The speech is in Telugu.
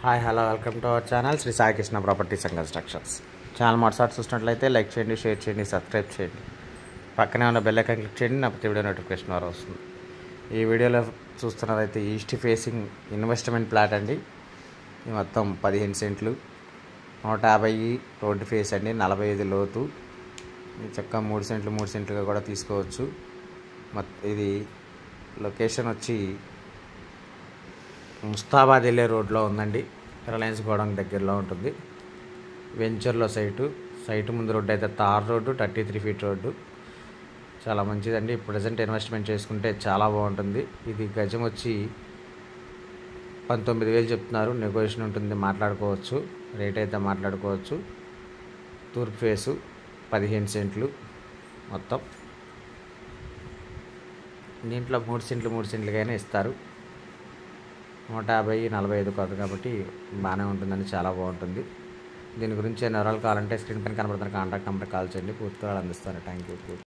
hi hello welcome to our channel Shri Sai Krishna properties and constructions channel మొదటిసారి చూసినట్లయితే లైక్ చేయండి షేర్ చేయండి సబ్స్క్రైబ్ చేయండి పక్కనే ఉన్న బెల్ ఐకాన్ క్లిక్ చేయండి నా ప్రతి వీడియో నోటిఫికేషన్ ద్వారా వస్తుంది ఈ వీడియోలో చూస్తున్నదైతే ఈస్ట్ ఫేసింగ్ ఇన్వెస్ట్మెంట్ ప్లాట్ అండి ఇది మొత్తం పదిహేను సెంట్లు నూట యాభై రోడ్డు ఫేస్ అండి నలభై ఐదు లోతు ఇది చక్కగా మూడు సెంట్లు మూడు సెంట్లుగా కూడా తీసుకోవచ్చు మొత్ ఇది లొకేషన్ వచ్చి ముస్తాబాద్ వెళ్ళే రోడ్లో ఉందండి రిలయన్స్ గోడౌన్ దగ్గరలో ఉంటుంది వెంచర్లో సైటు సైటు ముందు రోడ్డు అయితే tar road thirty three feet road చాలా మంచిదండి ప్రజెంట్ ఇన్వెస్ట్మెంట్ చేసుకుంటే చాలా బాగుంటుంది ఇది గజం వచ్చి పంతొమ్మిది వేలు చెప్తున్నారు నెగోషియేషన్ ఉంటుంది మాట్లాడుకోవచ్చు రేట్ అయితే మాట్లాడుకోవచ్చు తూర్పు ఫేసు పదిహేను సెంట్లు మొత్తం దీంట్లో మూడు సెంట్లు మూడు సెంట్లుగానే ఇస్తారు నూట యాభై నలభై ఐదు కాదు కాబట్టి బాగానే ఉంటుందండి చాలా బాగుంటుంది దీని గురించి వివరాలు కావాలంటే స్క్రీన్ పైన కనబడుతున్న కాంటాక్ట్ నెంబర్ కాల్ చేయండి పూర్తి వివరాలు అందిస్తాను థ్యాంక్ యూ